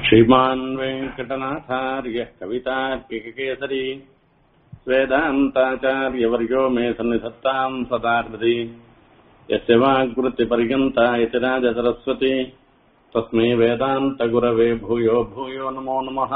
श्रीमान् वेङ्कटनाथार्यः कवितार्किककेसरी वेदान्ताचार्यवर्यो मे सन्निधत्ताम् सदाकृति यस्य वाग्वृत्तिपर्यन्ता इति राजसरस्वती तस्मै वेदान्तगुरवे भूयो भूयो नमो नमः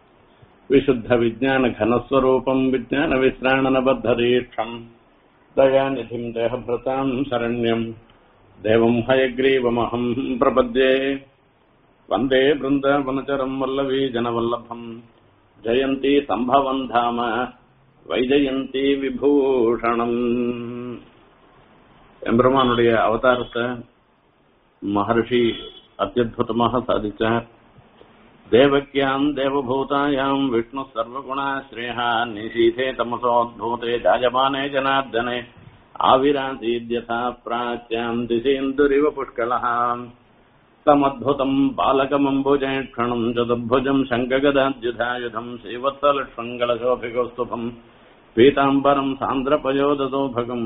विशुद्धविज्ञानघनस्वरूपम् विज्ञानविश्राणनबद्धदीक्षम् दयानिधिम् देहभृताम् शरण्यम् देवम् हयग्रीवमहम् प्रपद्ये वन्दे बृन्दावनचरम् वल्लवी जनवल्लभम् ஜெயந்தி சம்பவம் தாம வைஜயந்தி விபூஷணம் எம்பெருமானுடைய அவதாரத்தை மகர்ஷி அத்தியுதமாக சாதிச்சார் தேவக்கியாம் தேவபூதாயாம் விஷ்ணு சர்வகுணாஸ்ரேயா நிஷீதே தமசோத்பூதே ஜாயமானே ஜனார்தனே ஆவிராசீத்யதா பிராச்யாம் திசேந்துரிவ புஷ்கலஹாம் तमद्भुतम् बालकमम्बुजेक्षणम् चतुर्भुजम् शङ्खगदाद्युधायुधम् श्रीवत्सलक्ष्मङ्गलशोभिकौस्तुभम् पीताम्बरम् सान्द्रपयोदसौभगम्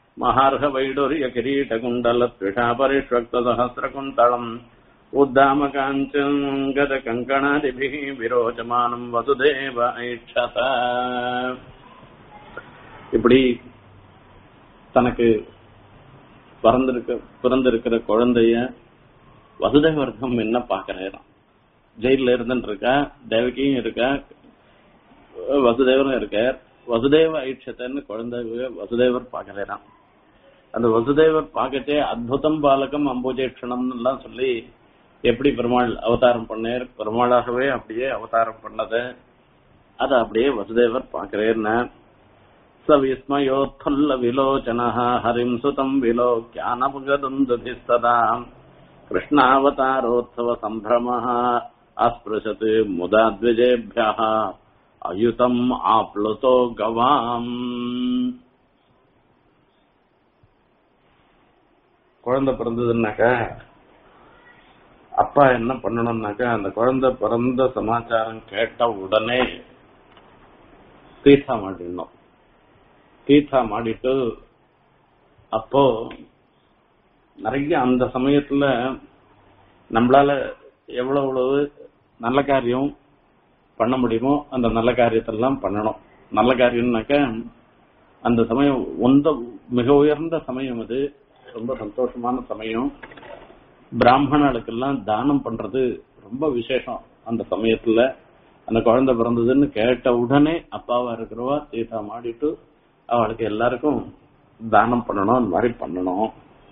महार्हवैडुर्यकिरीटकुण्डलत्विषापरिष्वक्तसहस्रकुन्तलम् उद्दामकाञ्चङ्गदकङ्कणादिभिः विरोचमानम् वसुदेव ऐक्षत இப்படி தனக்கு பிறந்திருக்க பிறந்திருக்கிற குழந்தைய வசுதேவர்க்கம் என்ன பாக்குறாராம் ஜெயில இருந்துட்டு இருக்கா தேவகியும் இருக்கா வசுதேவரும் இருக்கார் வசுதேவ ஐட்சத்தன்னு குழந்தை வசுதேவர் பாக்குறாராம் அந்த வசுதேவர் பார்க்கச்சே அத்புதம் பாலகம் அம்புஜேக்ஷணம்னு எல்லாம் சொல்லி எப்படி பெருமாள் அவதாரம் பண்ணார் பெருமாளாகவே அப்படியே அவதாரம் பண்ணது அத அப்படியே வசுதேவர் பாக்குறேன்னு சவிஸ்மயோத்பல்ல விலோச்சன ஹரிம் சுதம் விலோக்கியானபுகதுந்துபிஸ்ததா कृष्णावतारोत्सव सम्भ्रमः अस्पृशत् मुदा द्विजेभ्यः अयुतम् आप्लुतो गवाम् குழந்தை பிறந்ததுன்னாக்கா அப்பா என்ன பண்ணணும்னாக்கா அந்த குழந்தை பிறந்த சமாச்சாரம் கேட்ட உடனே தீர்த்தா மாட்டிடணும் தீர்த்தா மாடிட்டு அப்போ நிறைய அந்த சமயத்துல நம்மளால எவ்வளவு எவ்வளவு நல்ல காரியம் பண்ண முடியுமோ அந்த நல்ல காரியத்தெல்லாம் பண்ணணும் நல்ல காரியம்னாக்க அந்த சமயம் ஒந்த மிக உயர்ந்த சமயம் அது ரொம்ப சந்தோஷமான சமயம் பிராமணர்களுக்கெல்லாம் தானம் பண்றது ரொம்ப விசேஷம் அந்த சமயத்துல அந்த குழந்தை பிறந்ததுன்னு கேட்ட உடனே அப்பாவா இருக்கிறவா சீதா மாடிட்டு அவளுக்கு எல்லாருக்கும் தானம் பண்ணணும் அந்த மாதிரி பண்ணணும்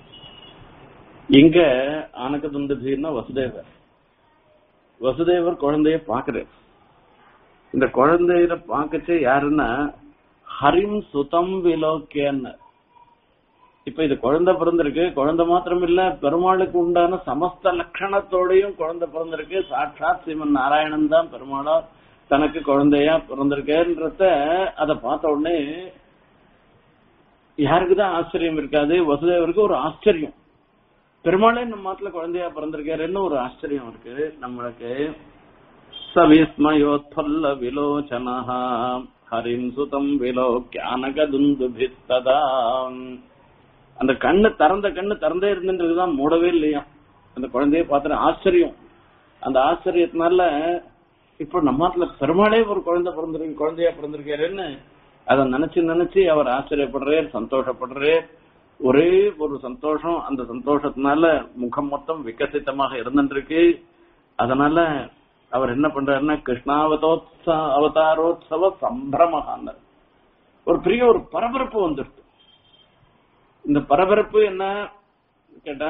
இங்க ஆனக்க துந்ததினா வசுதேவர் வசுதேவர் குழந்தைய பாக்குறாரு இந்த குழந்தையில பாக்கச்சு யாருன்னா ஹரிம் சுதம் விலோக்கியன்னு இப்ப இது குழந்தை பிறந்திருக்கு குழந்தை மாத்திரம் இல்ல பெருமாளுக்கு உண்டான சமஸ்த லட்சணத்தோடையும் குழந்தை பிறந்திருக்கு சாட்சாத் சிவன் நாராயணன் தான் பெருமாளா தனக்கு குழந்தையா பிறந்திருக்கேன்றத அதை பார்த்த உடனே யாருக்குதான் ஆச்சரியம் இருக்காது வசுதேவருக்கு ஒரு ஆச்சரியம் பெருமாளே நம்ம மாட்டுல குழந்தையா பிறந்திருக்காருன்னு ஒரு ஆச்சரியம் இருக்கு நம்மளுக்கு சவிஸ்மயோத்பல்ல விலோச்சனா ஹரிம் சுதம் விலோக்கியானகதுந்துபிஸ்ததா அந்த கண்ணு திறந்த கண்ணு திறந்தே இருந்துன்றதுதான் மூடவே இல்லையா அந்த குழந்தைய பார்த்த ஆச்சரியம் அந்த ஆச்சரியத்தினால இப்போ நம்ம நாட்டுல பெருமாளே ஒரு குழந்தை பிறந்திருக்கு குழந்தையா பிறந்திருக்காருன்னு அதை நினைச்சு நினைச்சு அவர் ஆச்சரியப்படுறார் சந்தோஷப்படுறார் ஒரே ஒரு சந்தோஷம் அந்த சந்தோஷத்தினால முகம் மொத்தம் விகசித்தமாக இருந்துருக்கு அதனால அவர் என்ன பண்றாருன்னா கிருஷ்ணாவதோத்ச அவதாரோத்சவ சம்பிரமகான் ஒரு பெரிய ஒரு பரபரப்பு வந்துடுது இந்த பரபரப்பு என்ன கேட்டா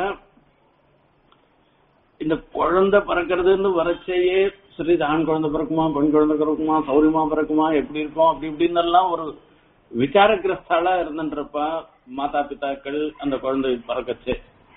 இந்த குழந்தை பிறக்கிறதுன்னு வரச்சேயே சரி ஆண் குழந்தை பிறக்குமா பெண் குழந்தை பிறக்குமா சௌரியமா பிறக்குமா எப்படி இருக்கும் அப்படி இப்படின்னு எல்லாம் ஒரு விசாரகிரஸ்தாலா இருந்துன்றப்பா மாதா பிதாக்கள் அந்த குழந்தை பிறக்கச்சு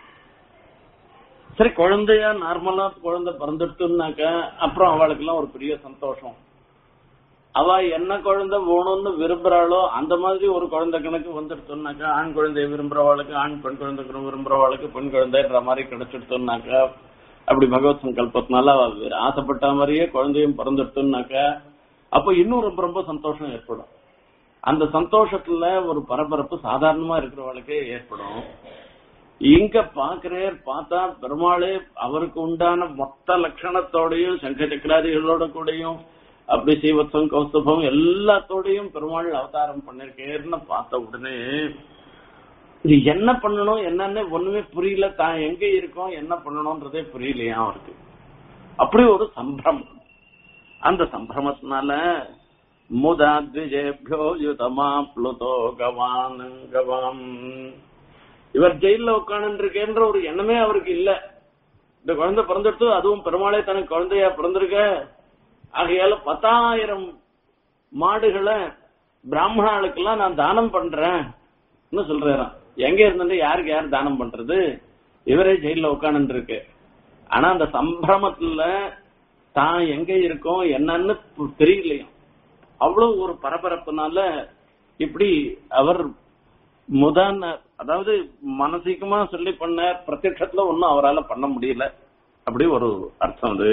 சரி குழந்தையா நார்மலா குழந்தை பிறந்துட்டுனாக்க அப்புறம் அவளுக்கு எல்லாம் ஒரு பெரிய சந்தோஷம் அவ என்ன குழந்தை வேணும்னு விரும்புறாளோ அந்த மாதிரி ஒரு குழந்தை கணக்கு வந்துடுத்தோம்னாக்கா ஆண் குழந்தைய விரும்புறவாளுக்கு ஆண் பெண் குழந்தை விரும்புறவாளுக்கு பெண் குழந்தைன்ற மாதிரி கிடைச்சிடுத்தோம்னாக்கா அப்படி பகவத் சங்கல்பத்தினால அவ ஆசைப்பட்ட மாதிரியே குழந்தையும் பிறந்துடுத்தோம்னாக்கா அப்ப இன்னும் ரொம்ப ரொம்ப சந்தோஷம் ஏற்படும் அந்த சந்தோஷத்துல ஒரு பரபரப்பு சாதாரணமா இருக்கிறவளுக்கே ஏற்படும் இங்க பாக்குறார் பார்த்தா பெருமாளே அவருக்கு உண்டான மொத்த லட்சணத்தோடையும் சங்க சக்கராதிகளோட கூடயும் அப்படி சீவத்வம் கௌஸ்தபம் எல்லாத்தோடையும் பெருமாள் அவதாரம் பண்ணிருக்கேன்னு பார்த்த உடனே இது என்ன பண்ணணும் என்னன்னு ஒண்ணுமே புரியல தான் எங்க இருக்கோம் என்ன பண்ணணும்ன்றதே புரியலையா அவருக்கு அப்படி ஒரு சம்பிரமம் அந்த சம்பிரமத்தினால முதா த்விஜேபியோ யுதமா புளுதோ கவான் கவாம் இவர் ஜெயில உட்காந்து இருக்கேன்ற ஒரு எண்ணமே அவருக்கு இல்ல இந்த குழந்தை பிறந்துட்டு அதுவும் பெருமாளே தனக்கு குழந்தையா பிறந்திருக்க ஆகையால பத்தாயிரம் மாடுகளை பிராமணாளுக்கெல்லாம் நான் தானம் பண்றேன் சொல்றாராம் எங்க இருந்துட்டு யாருக்கு யார் தானம் பண்றது இவரே ஜெயில உட்காந்து இருக்கு ஆனா அந்த சம்பிரமத்துல தான் எங்க இருக்கோம் என்னன்னு தெரியலையும் அவ்வளவு ஒரு பரபரப்புனால இப்படி அவர் முதான அதாவது மானசீகமா சொல்லி பண்ண பிரத்யட்சத்துல ஒன்னும் அவரால் பண்ண முடியல அப்படி ஒரு அர்த்தம் அது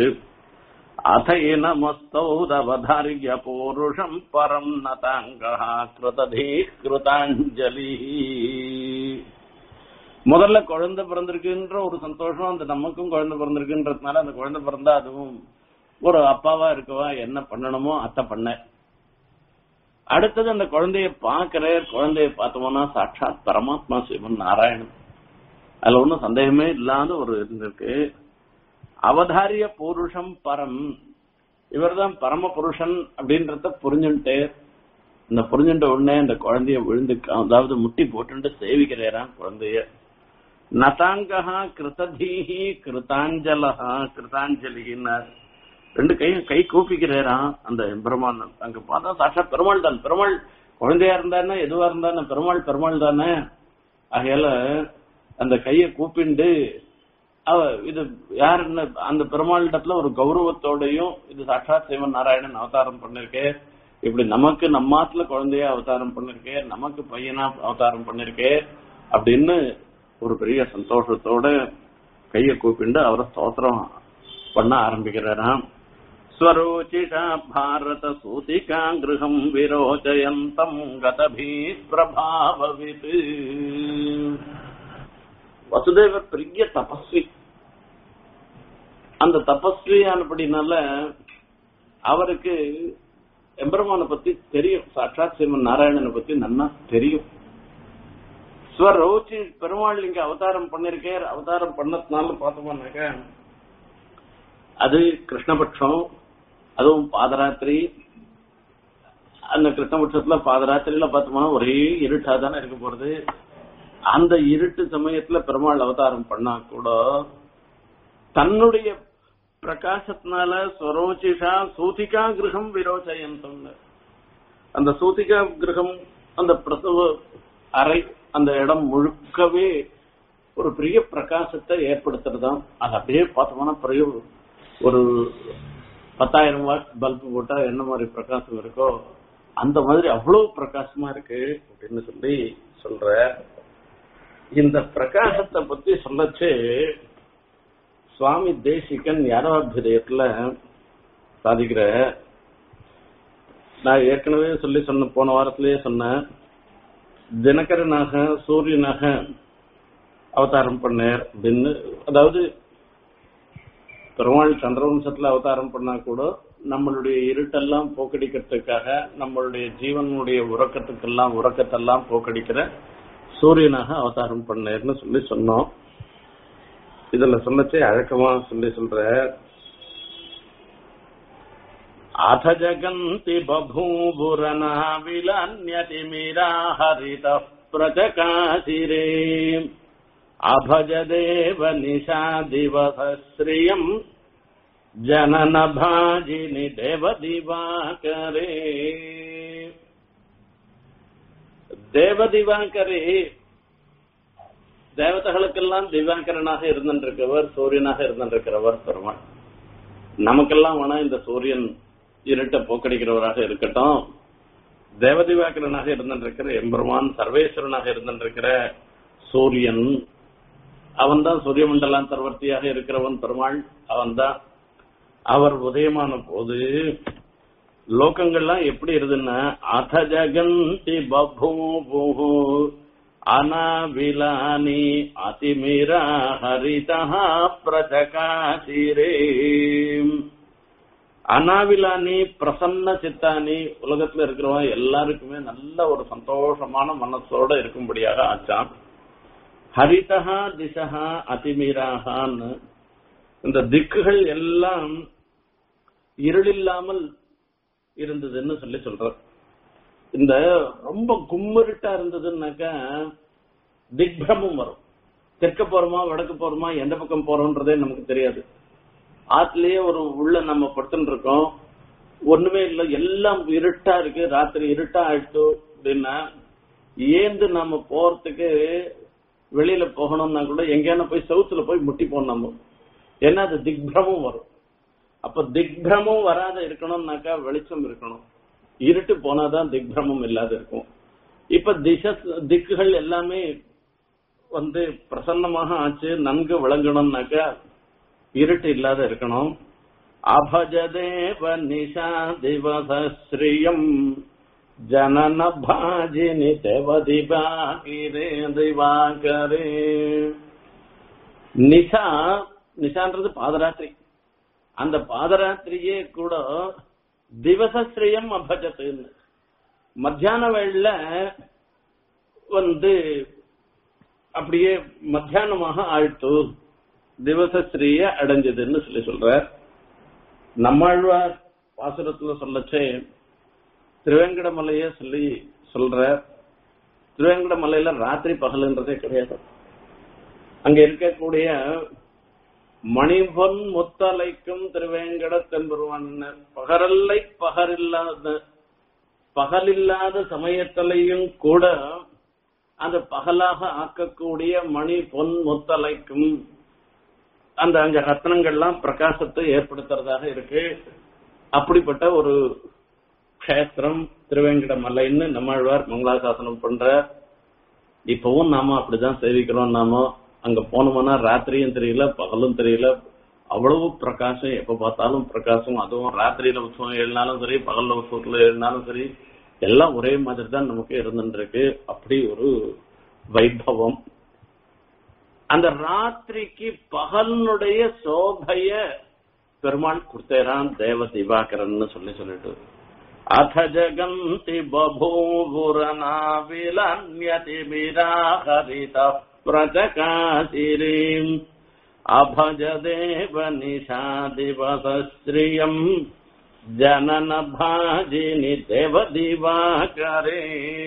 அதேனமஸ்தௌதவதாரிய பூருஷம் பரம் நதாங்கா கிருததே கிருதாஞ்சலி முதல்ல குழந்தை பிறந்திருக்குன்ற ஒரு சந்தோஷம் அந்த நமக்கும் குழந்தை பிறந்திருக்குன்றதுனால அந்த குழந்தை பிறந்தா அதுவும் ஒரு அப்பாவா இருக்கவா என்ன பண்ணணுமோ அத்தை பண்ண அடுத்தது அந்த குழந்தைய பாக்குற குழந்தைய பார்த்தோம்னா சாட்சாத் பரமாத்மா சிவன் நாராயணன் அதுல ஒன்றும் சந்தேகமே இல்லாத ஒரு இருந்திருக்கு அவதாரிய புருஷம் பரம் இவர்தான் பரம புருஷன் அப்படின்றத புரிஞ்சுட்டு இந்த புரிஞ்சுட்ட உடனே இந்த குழந்தைய விழுந்து அதாவது முட்டி போட்டு சேவிக்கிறாராம் குழந்தைய நதாங்கா கிருததீஹி கிருதாஞ்சலஹா கிருதாஞ்சலின்னார் ரெண்டு கையும் கை கூப்பிக்கிறாராம் அந்த பெருமான் அங்க பார்த்தா சாட்சா பெருமாள் தான் பெருமாள் குழந்தையா இருந்தானே எதுவா இருந்தானே பெருமாள் பெருமாள் தானே ஆகையால அந்த கையை கூப்பிண்டு அவ இது யாருன்னு அந்த பெருமாளிடத்துல ஒரு கௌரவத்தோடையும் இது சாட்சாத் சிவன் நாராயணன் அவதாரம் பண்ணிருக்கே இப்படி நமக்கு நம்மாத்துல குழந்தைய அவதாரம் பண்ணிருக்கே நமக்கு பையனா அவதாரம் பண்ணிருக்கே அப்படின்னு ஒரு பெரிய சந்தோஷத்தோட கைய கூப்பிண்டு அவரை ஸ்தோத்திரம் பண்ண ஆரம்பிக்கிறாராம் ஸ்வரோச்சிஷா பாரத சூதிகா கிரகம் விரோச்சயந்தம் கதபி பிரபாவவித் வசுதேவர் பெரிய தபஸ்வி அந்த தபஸ்வியானபடினால அவருக்கு எம்பெருமானை பத்தி தெரியும் சாட்சாத் சிவன் நாராயணனை பத்தி நன்னா தெரியும் ஸ்வரோச்சி பெருமாள் இங்க அவதாரம் பண்ணிருக்கார் அவதாரம் பண்ணதுனால பார்த்தோம்னாக்க அது கிருஷ்ணபட்சம் அதுவும் பாதராத்திரி அந்த கிருஷ்ணபட்சத்துல பாதராத்திரியில பார்த்தோம்னா ஒரே இருட்டா தானே இருக்க போறது அந்த இருட்டு சமயத்துல பெருமாள் அவதாரம் பண்ணா கூட தன்னுடைய பிரகாசத்தினால ஸ்வரோச்சிஷா சூதிகா கிரகம் விரோச்சயந்தம் அந்த சூதிகா கிரகம் அந்த பிரசவ அறை அந்த இடம் முழுக்கவே ஒரு பெரிய பிரகாசத்தை ஏற்படுத்துறதாம் அது அப்படியே பார்த்தோம்னா பெரிய ஒரு பத்தாயிரம் வாட் பல்பு போட்டா என்ன மாதிரி பிரகாசம் இருக்கோ அந்த மாதிரி அவ்வளவு பிரகாசமா இருக்கு அப்படின்னு சொல்லி சொல்ற இந்த பிரகாசத்தை பத்தி சொல்லச்சு சுவாமி தேசிகன் யாரவாபிதயத்துல சாதிக்கிற நான் ஏற்கனவே சொல்லி சொன்ன போன வாரத்திலேயே சொன்னேன் தினகரனாக சூரியனாக அவதாரம் பண்ணார் அப்படின்னு அதாவது பெருமாள் சந்திரவம்சத்துல அவதாரம் பண்ணா கூட நம்மளுடைய இருட்டெல்லாம் போக்கடிக்கிறதுக்காக நம்மளுடைய ஜீவனுடைய உறக்கத்துக்கெல்லாம் உறக்கத்தெல்லாம் போக்கடிக்கிற சூரியனாக அவதாரம் பண்ணேர்னு சொல்லி சொன்னோம் இதுல சொல்லச்சே அழக்கமா சொல்லி சொல்ற அத ஜகந்தி பபூபுரனா விலன்யதி மீரா ஹரித பிரஜகாசிரே அபஜ தேவ நிஷா திவசஸ்ரீயம் ஜனன பாஜினி தேவ திவாகரே தேவ திவாகரே தேவதைகளுக்கெல்லாம் திவாகரனாக இருந்திருக்கிறவர் சூரியனாக இருந்திருக்கிறவர் பெருமாள் நமக்கெல்லாம் வேணா இந்த சூரியன் இருட்ட போக்கடிக்கிறவராக இருக்கட்டும் தேவதிவாக்கரனாக இருந்திருக்கிற எம்பெருமான் சர்வேஸ்வரனாக இருந்திருக்கிற சூரியன் அவன்தான் சூரிய மண்டலாந்தர்வர்த்தியாக இருக்கிறவன் பெருமாள் அவன்தான் அவர் உதயமான போது லோகங்கள்லாம் எப்படி இருதுன்னா அத ஜகந்தி பபூபு அனாவிலானி அதிமிரா ஹரிதா பிரஜகாசிரே அனாவிலானி பிரசன்ன சித்தானி உலகத்துல இருக்கிறவங்க எல்லாருக்குமே நல்ல ஒரு சந்தோஷமான மனசோட இருக்கும்படியாக ஆச்சான் ஹரிதா திசா அதிமீராகான்னு இந்த திக்குகள் எல்லாம் இருளில்லாமல் இருந்ததுன்னு சொல்லி சொல்ற இந்த ரொம்ப கும்மிருட்டா இருந்ததுன்னாக்கா திக்பிரமம் வரும் தெற்க போறோமா வடக்கு போறோமா எந்த பக்கம் போறோம்ன்றதே நமக்கு தெரியாது ஆத்துலயே ஒரு உள்ள நம்ம படுத்துட்டு இருக்கோம் ஒண்ணுமே இல்ல எல்லாம் இருட்டா இருக்கு ராத்திரி இருட்டா ஆயிடுச்சு அப்படின்னா ஏந்து நம்ம போறதுக்கு வெளியில போகணும்னா கூட எங்கேயான போய் சவுத்துல போய் முட்டி போனோம் நம்ம ஏன்னா அது திக்பிரமும் வரும் அப்ப திக்பிரமும் வராத இருக்கணும்னாக்கா வெளிச்சம் இருக்கணும் இருட்டு போனாதான் திக்பிரமம் இல்லாத இருக்கும் இப்ப திச திக்குகள் எல்லாமே வந்து பிரசன்னமாக ஆச்சு நன்கு விளங்கணும்னாக்கா இருட்டு இல்லாத இருக்கணும் அபஜதேவ நிஷா திவசஸ்ரீயம் ஜனன பாஜினி தேவதிபாகிரே திவாகரே நிஷா நிஷான்றது பாதராத்திரி அந்த பாதராத்திரியே கூட திவசஸ்ரீயம் அபஜத்துன்னு மத்தியான வேளையில வந்து அப்படியே மத்தியானமாக ஆயிட்டு திவசஸ்ரீய அடைஞ்சதுன்னு சொல்லி சொல்ற நம்மாழ்வார் பாசுரத்துல சொல்லச்சே திருவேங்கடமலைய சொல்லி சொல்ற திருவேங்கடமலையில ராத்திரி பகலுன்றதே கிடையாது அங்க இருக்கக்கூடிய மணிபொன் முத்தலைக்கும் திருவேங்கட தென்பருவன் பகரல்லை பகரில்லாத பகலில்லாத சமயத்திலையும் கூட அந்த பகலாக ஆக்கக்கூடிய மணி பொன் முத்தலைக்கும் அந்த அங்க ரத்னங்கள்லாம் பிரகாசத்தை ஏற்படுத்துறதாக இருக்கு அப்படிப்பட்ட ஒரு கஷேத்திரம் திருவேங்கட மலைன்னு நம்மாழ்வார் மங்களாசாசனம் பண்ற இப்பவும் நாம அப்படிதான் சேவிக்கிறோம் நாம அங்க போனோம்னா ராத்திரியும் தெரியல பகலும் தெரியல அவ்வளவு பிரகாசம் எப்ப பார்த்தாலும் பிரகாசம் அதுவும் ராத்திரியில உற்சவம் எழுதினாலும் சரி பகல்ல உற்சவத்துல எழுதினாலும் சரி எல்லாம் ஒரே மாதிரி தான் நமக்கு இருந்துட்டு இருக்கு அப்படி ஒரு வைபவம் அந்த ராத்திரிக்கு பகலுடைய சோபைய பெருமாள் கொடுத்தேரான் தேவ திவாகரன் சொல்லி சொல்லிட்டு அத ஜகந்தி பபூபுரனா விலன்யதி ஹரித பிரஜகாசிரீம் அபஜ தேவ நிஷா திவசஸ்ரீயம் ஜனன பாஜினி தேவ திவாகரே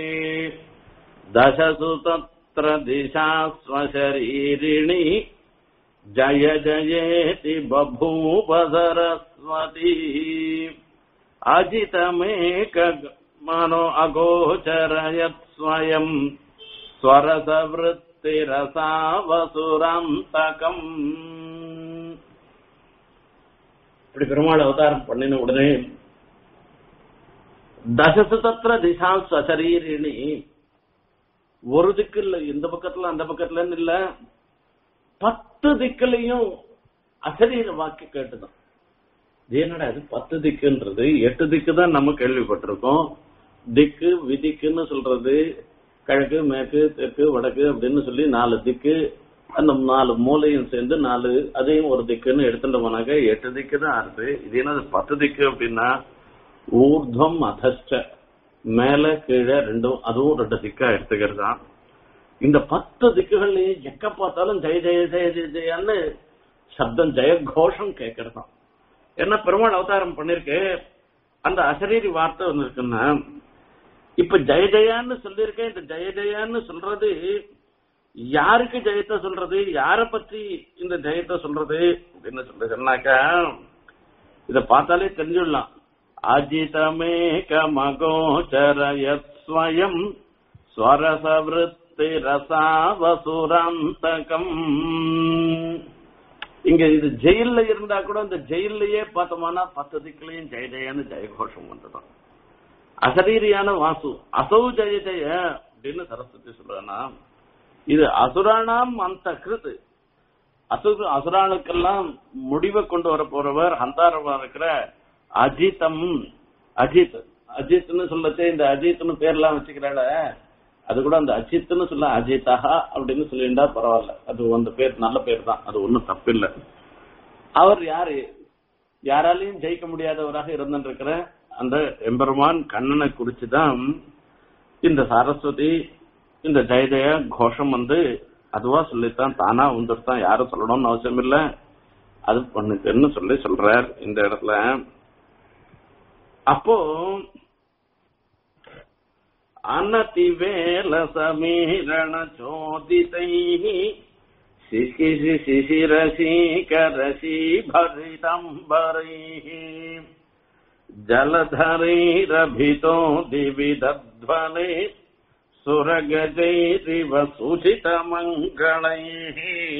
தசசு तत्र दिशा स्वशरीरिणि जय जयेति बभूव सरस्वती अजितमेक मनो अगोचरयत् स्वयम् स्वरसवृत्तिरसावसुरान्तकम् இப்படி பெருமாள் அவதாரம் பண்ணின உடனே தசசு தத்திர திசா ஸ்வசரீரிணி ஒரு திக்கு இல்ல இந்த பக்கத்துல அந்த பக்கத்துல இல்ல பத்து திக்குலையும் அசரீர வாக்கு கேட்டுதான் இது என்னடா இது பத்து திக்குன்றது எட்டு திக்கு தான் நம்ம கேள்விப்பட்டிருக்கோம் திக்கு விதிக்குன்னு சொல்றது கிழக்கு மேற்கு தெற்கு வடக்கு அப்படின்னு சொல்லி நாலு திக்கு அந்த நாலு மூலையும் சேர்ந்து நாலு அதையும் ஒரு திக்குன்னு எடுத்துட்டு போனாக்க எட்டு திக்கு தான் ஆறுது இது என்னது பத்து திக்கு அப்படின்னா ஊர்துவம் அதஷ்ட மேல கீழே ரெண்டும் அதுவும் ரெண்டு திக்கா எடுத்துக்கிறது தான் இந்த பத்து திக்குகள்லயும் எக்க பார்த்தாலும் ஜெய ஜெய ஜெய ஜெய ஜெயான்னு சப்தம் ஜெயகோஷம் கேட்கறதாம் என்ன பெருமாள் அவதாரம் பண்ணிருக்கு அந்த அசரீரி வார்த்தை ஒண்ணு இருக்குன்னா இப்ப ஜெய ஜெயான்னு சொல்லியிருக்கேன் இந்த ஜெய ஜெயான்னு சொல்றது யாருக்கு ஜெயத்தை சொல்றது யார பத்தி இந்த ஜெயத்தை சொல்றது அப்படின்னு சொல்லி சொன்னாக்கா இத பார்த்தாலே தெரிஞ்சுடலாம் அஜிதமேகமகோச்சரயஸ்வயம் ஸ்வரசவருத்தி ரசாவசுராந்தகம் இங்க இது ஜெயில்ல இருந்தா கூட இந்த ஜெயில்லயே பார்த்தோம்னா பத்து திக்குலையும் ஜெய ஜெயன்னு ஜெயகோஷம் வந்துடும் அசரீரியான வாசு அசௌ ஜெய ஜெய அப்படின்னு சரஸ்வதி சொல்றேன்னா இது அசுரானாம் அந்த கிருத்து அசுர அசுரானுக்கெல்லாம் முடிவை கொண்டு வர போறவர் அந்தாரமா இருக்கிற அஜிதம் அஜித் அஜித்னு சொல்லச்சே இந்த அஜித்னு பேர்லாம் வச்சுக்கிறாள அது கூட அந்த அஜித்னு சொல்ல அஜிதா அப்படின்னு சொல்லிண்டா பரவாயில்ல அது அந்த பேர் நல்ல பேர் தான் அது ஒன்றும் தப்பில்லை அவர் யாரு யாராலையும் ஜெயிக்க முடியாதவராக இருந்திருக்கிற அந்த எம்பெருமான் கண்ணனை குறிச்சுதான் இந்த சரஸ்வதி இந்த ஜெயஜெய கோஷம் வந்து அதுவா சொல்லித்தான் தானா வந்துருத்தான் யாரும் சொல்லணும்னு அவசியம் இல்ல அது பண்ணுக்குன்னு சொல்லி சொல்றார் இந்த இடத்துல அப்போ அனதிவேல சமீரண சோதிதை சிசிசி சிசிரசீகரசி பரிதம்பரைः जलधरैरभितो दिवि दध्वने सुरगजैरिव सुचितमङ्गलैः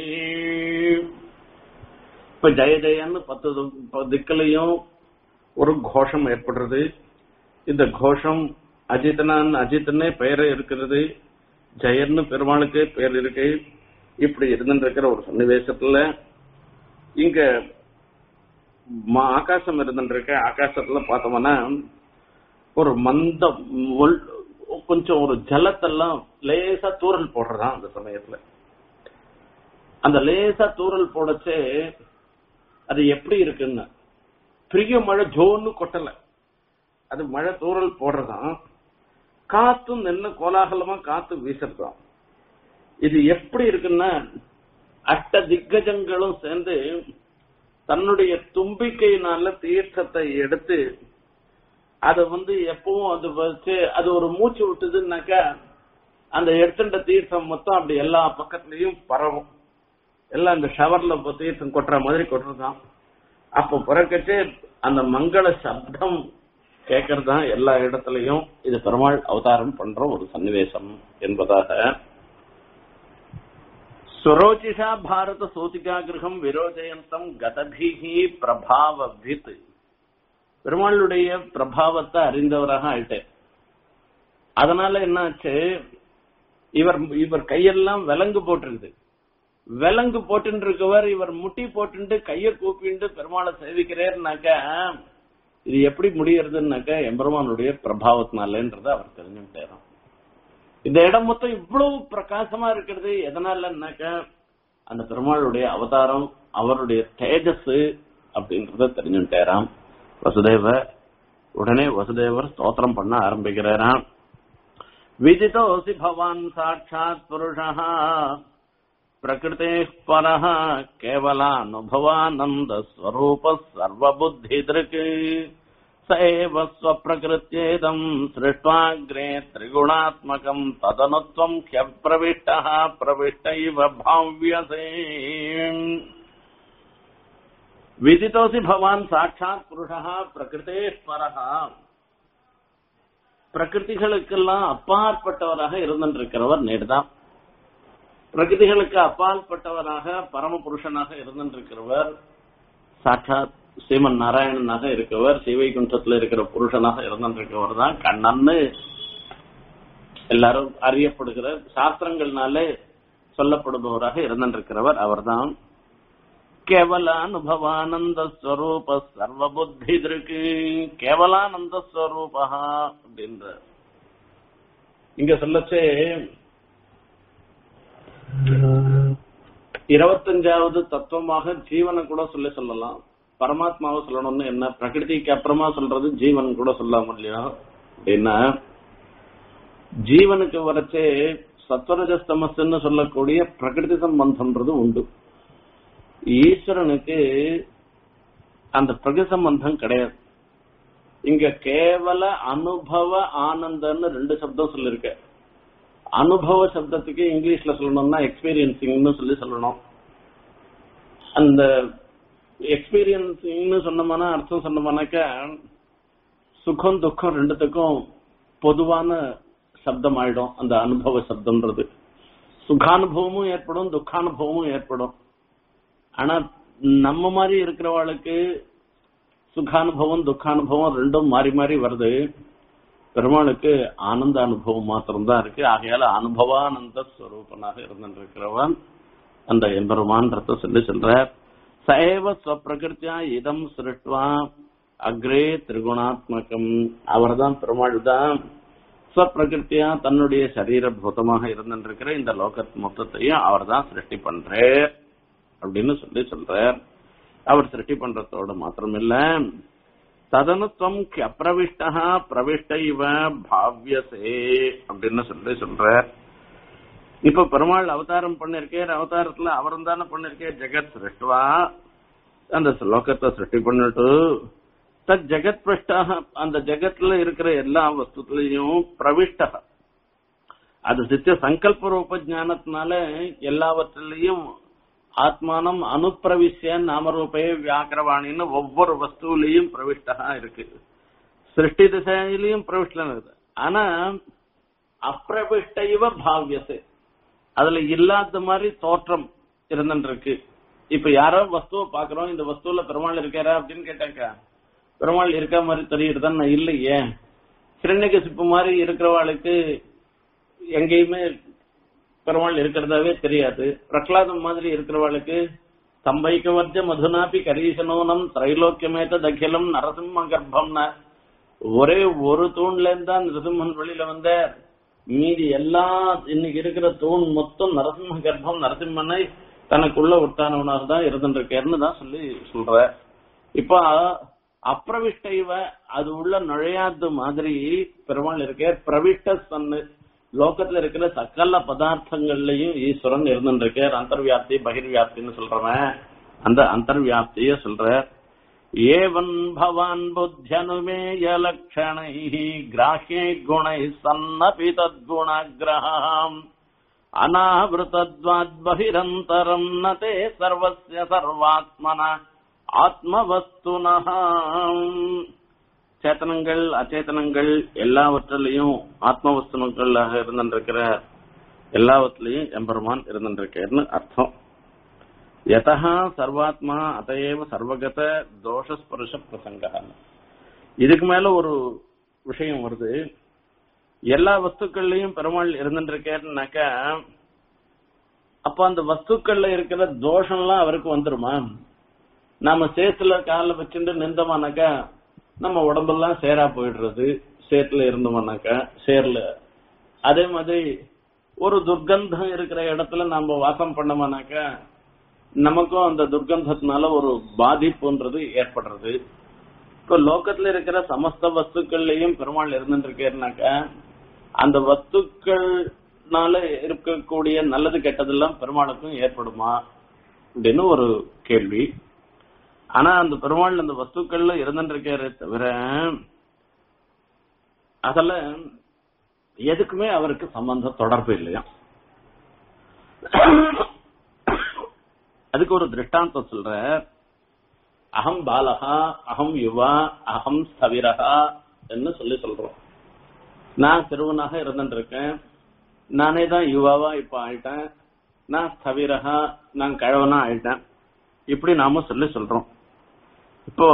இப்ப ஜெய ஜெயன்னு பத்து து- திக்குலையும் ஒரு கோஷம் ஏற்படுறது இந்த கோஷம் அஜித்தனான் அஜித்னே பெயரே இருக்கிறது ஜெயன்னு பெருமாளுக்கு பேர் இருக்கு இப்படி இருந்துருக்கிற ஒரு சன்னிவேசத்துல இங்க ம- ஆகாசம் இருந்துருக்க ஆகாசத்துல பார்த்தோம்னா ஒரு மந்த முள்- கொஞ்சம் ஒரு ஜலத்தெல்லாம் லேசா தூறல் போடுறதான் அந்த சமயத்துல அந்த லேசா தூறல் போடச்சே அது எப்படி இருக்குன்னு பெரிய மழை ஜோன்னு கொட்டல அது மழை தூறல் போடுறதாம் காத்தும் நின்று கோலாகலமா காத்து வீசுறதாம் இது எப்படி இருக்குன்னா அஷ்ட திக்கஜங்களும் சேர்ந்து தன்னுடைய தும்பிக்கையினால தீர்த்தத்தை எடுத்து அதை வந்து எப்பவும் அது வச்சு அது ஒரு மூச்சு விட்டுதுன்னாக்கா அந்த எடுத்துட்ட தீர்த்தம் மொத்தம் அப்படி எல்லா பக்கத்துலயும் பரவும் எல்லாம் இந்த ஷவர்ல இப்ப தீர்த்தம் கொட்டுற மாதிரி கொட்டுறதுதான் அப்போ பிறக்கச்சு அந்த மங்கள சப்தம் கேட்கறதுதான் எல்லா இடத்துலயும் இது பெருமாள் அவதாரம் பண்ற ஒரு சன்னிவேசம் என்பதாக சுரோச்சிஷா பாரத சூதிகா கிரகம் விரோஜயந்தம் கதபிகி பிரபாவபித் பெருமாளுடைய பிரபாவத்தை அறிந்தவராக ஆயிட்டேன் அதனால என்னாச்சு இவர் இவர் கையெல்லாம் விலங்கு போட்டிருக்குது விலங்கு போட்டுட்டு இருக்கவர் இவர் முட்டி போட்டுட்டு கைய கூப்பிண்டு பெருமாளை சேவிக்கிறாருனாக்க இது எப்படி முடியறதுன்னாக்க எம்பெருமானுடைய பிரபாவத்தினாலன்றத அவர் தெரிஞ்சுட்டாராம் இந்த இடம் மொத்தம் இவ்வளவு பிரகாசமா இருக்கிறது எதனாலன்னாக்க அந்த பெருமாளுடைய அவதாரம் அவருடைய தேஜஸ் அப்படின்றத தெரிஞ்சுட்டாராம் வசுதேவர் உடனே வசுதேவர் ஸ்தோத்திரம் பண்ண ஆரம்பிக்கிறாராம் விதிதோசி பவான் சாட்சாத் புருஷः प्रकृतेः परः केवलानुभवानन्दस्वरूपः सर्वबुद्धिदृक् स एव स्वप्रकृत्येदम् सृष्ट्वाग्रे त्रिगुणात्मकम् तदनुत्वम् ह्यप्रविष्टः प्रविष्ट इव भाव्यसे विदितोऽसि भवान् साक्षात् पुरुषः प्रकृतेः परः பிரகிருதிகளுக்கெல்லாம் அப்பாற்பட்டவராக இருந்திருக்கிறவர் நேர்தான் பிரகிருதிகளுக்கு அப்பாற்பட்டவராக பரமபுருஷனாக இருந்திருக்கிறவர் சாட்சாத் ஸ்ரீமன் நாராயணனாக இருக்கிறவர் சிவைகுண்டத்துல இருக்கிற புருஷனாக இருந்திருக்கிறவர் தான் கண்ணன்னு எல்லாரும் அறியப்படுகிற சாஸ்திரங்கள்னாலே சொல்லப்படுபவராக இருந்திருக்கிறவர் அவர்தான் கேவலானுபவானந்த ஸ்வரூப சர்வபுத்தி இருக்கு கேவலானந்த ஸ்வரூபா அப்படின்ற இங்க சொல்லச்சே இருபத்தஞ்சாவது தத்துவமாக ஜீவனை கூட சொல்லி சொல்லலாம் பரமாத்மாவை சொல்லணும்னு என்ன பிரகிருதிக்கு அப்புறமா சொல்றது ஜீவன் கூட சொல்ல முடியும் அப்படின்னா ஜீவனுக்கு வரச்சே சத்வரஜஸ்தமஸ்ன்னு சொல்லக்கூடிய பிரகிருதி சம்பந்தம்ன்றது உண்டு ஈஸ்வரனுக்கு அந்த பிரகிருதி சம்பந்தம் கிடையாது இங்க கேவல அனுபவ ஆனந்தன்னு ரெண்டு சப்தம் சொல்லிருக்க அனுபவ சப்தத்துக்கு இங்கிலீஷ்ல சொல்லணும்னா எக்ஸ்பீரியன்சிங்னு சொல்லி சொல்லணும் அந்த எக்ஸ்பீரியன்சிங்னு சொன்னோம்னா அர்த்தம் சொன்னோம்னாக்கா சுகம் துக்கம் ரெண்டுத்துக்கும் பொதுவான சப்தம் ஆயிடும் அந்த அனுபவ சப்தம்ன்றது சுகானுபவமும் ஏற்படும் துக்கானுபவமும் ஏற்படும் ஆனா நம்ம மாதிரி இருக்கிறவாளுக்கு சுகானுபவம் துக்கானுபவம் ரெண்டும் மாறி மாறி வருது பெருமாளுக்கு ஆனந்த அனுபவம் மாத்திரம்தான் இருக்கு ஆகையால அனுபவானந்த ஸ்வரூபனாக இருந்திருக்கிறவன் அந்த எம்பெருமான்றத சொல்லி சொல்ற சைவ ஸ்வப்பிரகிருத்தியா இதம் சிருஷ்டுவா அக்ரே திரிகுணாத்மகம் அவர்தான் பெருமாள் தான் ஸ்வப்பிரகிருத்தியா தன்னுடைய சரீரபூதமாக இருந்திருக்கிற இந்த லோக மொத்தத்தையும் அவர் தான் சிருஷ்டி பண்றார் அப்படின்னு சொல்லி சொல்றார் அவர் சிருஷ்டி பண்றதோட மாத்திரமில்ல ததனுத்வம் அப்பிரவிஷ்டா பிரவிஷ்ட இவ பாவ்யசே அப்படின்னு சொல்லி சொல்ற இப்ப பெருமாள் அவதாரம் பண்ணிருக்கேன் அவதாரத்துல அவரும் தானே பண்ணிருக்கேன் ஜெகத் சிருஷ்டுவா அந்த லோகத்தை சிருஷ்டி பண்ணிட்டு தத் ஜெகத் பிரஷ்டாக அந்த ஜெகத்ல இருக்கிற எல்லா வஸ்துலையும் பிரவிஷ்டா அது சித்த சங்கல்ப ரூப ஞானத்தினால எல்லாவற்றிலையும் ஆத்மானம் அனுப்பிரவிஷ்ய நாமரூபே வியாக்கிரவாணின்னு ஒவ்வொரு வஸ்துவிலையும் பிரவிஷ்டா இருக்கு சிருஷ்டி திசையிலையும் பிரவிஷ்டம் இருக்குது ஆனா அப்பிரவிஷ்ட இவ பாவியசு அதுல இல்லாத மாதிரி தோற்றம் இருந்துருக்கு இப்ப யாரோ வஸ்துவை பாக்குறோம் இந்த வஸ்துல பெருமாள் இருக்காரா அப்படின்னு கேட்டாக்கா பெருமாள் இருக்க மாதிரி தெரியுதுதான் இல்லையே சிரண்யகசிப்பு மாதிரி இருக்கிறவாளுக்கு எங்கேயுமே பெருமாள் இருக்கிறதாவே தெரியாது பிரகலாதம் மாதிரி இருக்கிறவாளுக்கு தம்பைக்க வர்ஜ மதுனாபி கரீசனோனம் திரைலோக்கியமேத தகிலம் நரசிம்ம கர்ப்பம்னா ஒரே ஒரு தூண்ல இருந்தா நரசிம்மன் வெளியில வந்த மீதி எல்லா இன்னைக்கு இருக்கிற தூண் மொத்தம் நரசிம்ம கர்ப்பம் நரசிம்மனை தனக்குள்ள உட்டானவனாக தான் இருந்துருக்கேன்னு தான் சொல்லி சொல்ற இப்ப அப்பிரவிஷ்ட இவ அது உள்ள நுழையாத மாதிரி பெருமாள் இருக்க பிரவிஷ்ட சன்னு லோகத்துல இருக்கிற சகல பதார்த்தங்கள்லயும் ஈஸ்வரன் இருந்துருக்கார் அந்தர்வியாப்தி பகிர்வியாப்தின்னு சொல்றவன் அந்த அந்தர்வியாப்திய சொல்ற ஏவன் பவான் புத்தியனுமேய லட்சணை கிராஹ்யை குணை சன்னபி தத்குணகிரகாம் அநாவிருத்தத்வாத் பகிரந்தரம் நதே சர்வஸ்ய சர்வாத்மன ஆத்மவஸ்துனஹாம் சேத்தனங்கள் அச்சேதனங்கள் எல்லாவற்றிலையும் ஆத்ம வஸ்துக்களாக இருந்திருக்கிற எல்லாவற்றிலையும் எம்பெருமான் இருந்திருக்கேன்னு அர்த்தம் யதா சர்வாத்மா அதையேவ சர்வகத தோஷஸ்பருஷ பிரசங்க இதுக்கு மேல ஒரு விஷயம் வருது எல்லா வஸ்துக்கள்லயும் பெருமாள் இருந்துருக்கேன்னாக்கா அப்ப அந்த வஸ்துக்கள்ல இருக்கிற தோஷம்லாம் அவருக்கு வந்துருமா நாம சேத்துல கால வச்சுட்டு நின்றோமானாக்கா நம்ம உடம்பெல்லாம் சேரா போயிடுறது சேத்துல இருந்தோம்னாக்கா சேர்ல அதே மாதிரி ஒரு துர்க்கந்தம் இருக்கிற இடத்துல நாம வாசம் பண்ணோம்னாக்கா நமக்கும் அந்த துர்க்கந்தத்தினால ஒரு பாதிப்புன்றது ஏற்படுறது இப்போ லோகத்துல இருக்கிற சமஸ்த வஸ்துக்கள்லயும் பெருமாள் இருந்துருக்கேன்னாக்கா அந்த வஸ்துக்கள்னால இருக்கக்கூடிய நல்லது கெட்டதெல்லாம் பெருமாளுக்கும் ஏற்படுமா அப்படின்னு ஒரு கேள்வி ஆனா அந்த பெருமாள் அந்த வஸ்துக்கள்ல இருந்துருக்காரு தவிர அதுல எதுக்குமே அவருக்கு சம்பந்த தொடர்பு இல்லையா அதுக்கு ஒரு திருஷ்டாந்தம் சொல்ற அகம் பாலகா அகம் யுவா அகம் ஸ்தவிரகா என்று சொல்லி சொல்றோம் நான் சிறுவனாக இருந்துருக்கேன் நானே தான் யுவாவா இப்ப ஆயிட்டேன் நான் ஸ்தவிரகா நான் கிழவனா ஆயிட்டேன் இப்படி நாம சொல்லி சொல்றோம் இப்போ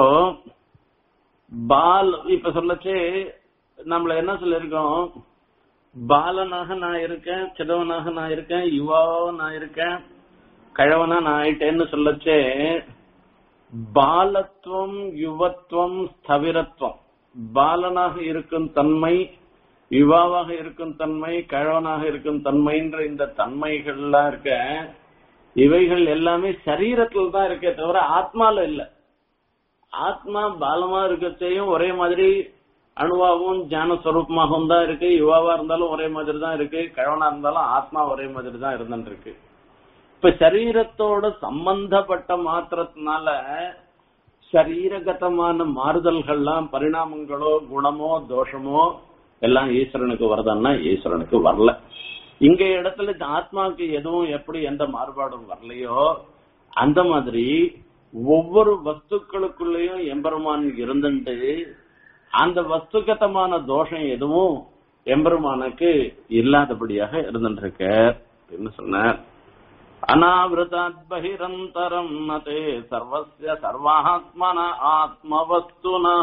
பால் இப்ப சொல்லச்சே நம்மள என்ன சொல்லிருக்கோம் பாலனாக நான் இருக்கேன் சிறுவனாக நான் இருக்கேன் யுவாவா நான் இருக்கேன் கழவனா நான் ஆயிட்டேன்னு சொல்லச்சே பாலத்துவம் யுவத்துவம் ஸ்தவிரத்துவம் பாலனாக இருக்கும் தன்மை யுவாவாக இருக்கும் தன்மை கழவனாக இருக்கும் தன்மைன்ற இந்த தன்மைகள்லாம் இருக்க இவைகள் எல்லாமே சரீரத்துல தான் இருக்கே தவிர ஆத்மால இல்ல ஆத்மா பாலமா இருக்கச்சையும் ஒரே மாதிரி அணுவாகவும் ஞான ஸ்வரூபமாகவும் தான் இருக்கு யுவாவா இருந்தாலும் ஒரே மாதிரி தான் இருக்கு கழவனா இருந்தாலும் ஆத்மா ஒரே மாதிரி தான் இருந்துட்டு இருக்கு இப்ப சரீரத்தோட சம்பந்தப்பட்ட மாத்திரத்தினால சரீரகதமான மாறுதல்கள்லாம் பரிணாமங்களோ குணமோ தோஷமோ எல்லாம் ஈஸ்வரனுக்கு வருதான்னா ஈஸ்வரனுக்கு வரல இங்க இடத்துல இந்த ஆத்மாவுக்கு எதுவும் எப்படி எந்த மாறுபாடும் வரலையோ அந்த மாதிரி ஒவ்வொரு வஸ்துக்களுக்குள்ளேயும் எம்பெருமான் இருந்துட்டு அந்த வஸ்துகதமான தோஷம் எதுவும் எம்பெருமானுக்கு இல்லாதபடியாக இருந்துருக்க அப்படின்னு சொன்னார் அனாவிரதாத் பகிரந்தரம் நதே சர்வஸ்ய சர்வாத்மன ஆத்மவஸ்துனா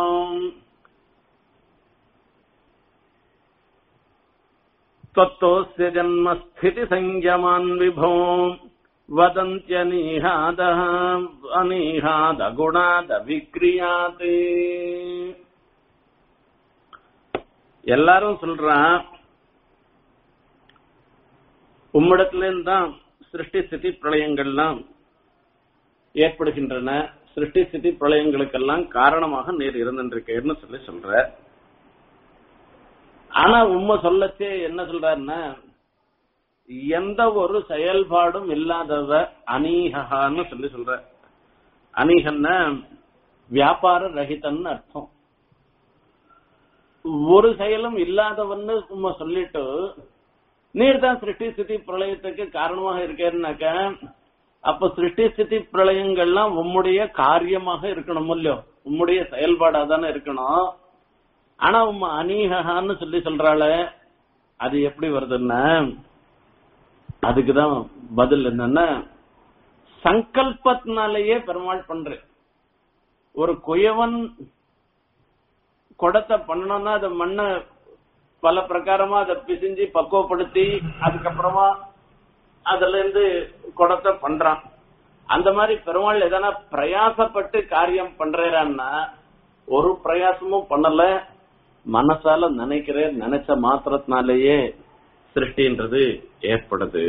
त्वत्तोऽस्य जन्मस्थितिसंयमान् विभो वदन्त्यनीहादः अनीहादगुणादविक्रियाते எல்லாரும் சொல்றான் உம்மிடத்திலேருந்து தான் சிருஷ்டி ஸ்திதி பிரளயங்கள்லாம் ஏற்படுகின்றன சிருஷ்டி ஸ்திதி பிரளயங்களுக்கெல்லாம் காரணமாக நீர் இருந்திருக்கேன்னு சொல்லி சொல்ற ஆனா உண்மை சொல்லச்சே என்ன சொல்றாருன்னா எந்த ஒரு செயல்பாடும் இல்லாதவ அனீகான்னு சொல்லி சொல்ற அனீகன்னா வியாபார ரஹிதன்னு அர்த்தம் ஒரு செயலும் இல்லாதவன்னு சும்மா சொல்லிட்டு நீர் தான் சிருஷ்டி ஸ்திதி பிரளயத்துக்கு காரணமாக இருக்கேன்னாக்க அப்ப சிருஷ்டி ஸ்திதி பிரளயங்கள்லாம் உம்முடைய காரியமாக இருக்கணும் இல்லையோ உம்முடைய செயல்பாடா தானே இருக்கணும் ஆனா உம்ம அனீகான்னு சொல்லி சொல்றாள அது எப்படி வருதுன்னா அதுக்குதான் பதில் என்னன்னா சங்கல்பத்தினாலேயே பெருமாள் பண்ற ஒரு குயவன் குடத்தை பண்ணணும்னா அதை மண்ணை பல பிரகாரமா அதை பிசிஞ்சு பக்குவப்படுத்தி அதுக்கப்புறமா அதுல இருந்து குடத்தை பண்றான் அந்த மாதிரி பெருமாள் எதனா பிரயாசப்பட்டு காரியம் பண்றான்னா ஒரு பிரயாசமும் பண்ணல மனசால நினைக்கிறேன் நினைச்ச மாத்திரத்தினாலேயே சிருஷ்டின்றது ஏற்படுது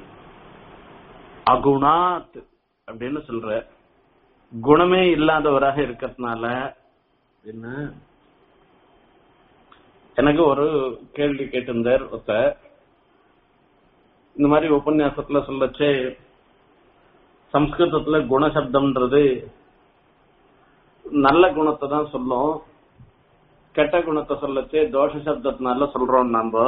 அகுணாத் அப்படின்னு சொல்ற குணமே இல்லாதவராக இருக்கிறதுனால என்ன எனக்கு ஒரு கேள்வி கேட்டிருந்தார் ஒருத்தர் இந்த மாதிரி உபன்யாசத்துல சொல்லச்சே சம்ஸ்கிருதத்துல குணசப்தம்ன்றது நல்ல குணத்தை தான் சொல்லும் கெட்ட குணத்தை சொல்லச்சே தோஷ சப்தத்தினால சொல்றோம் நாம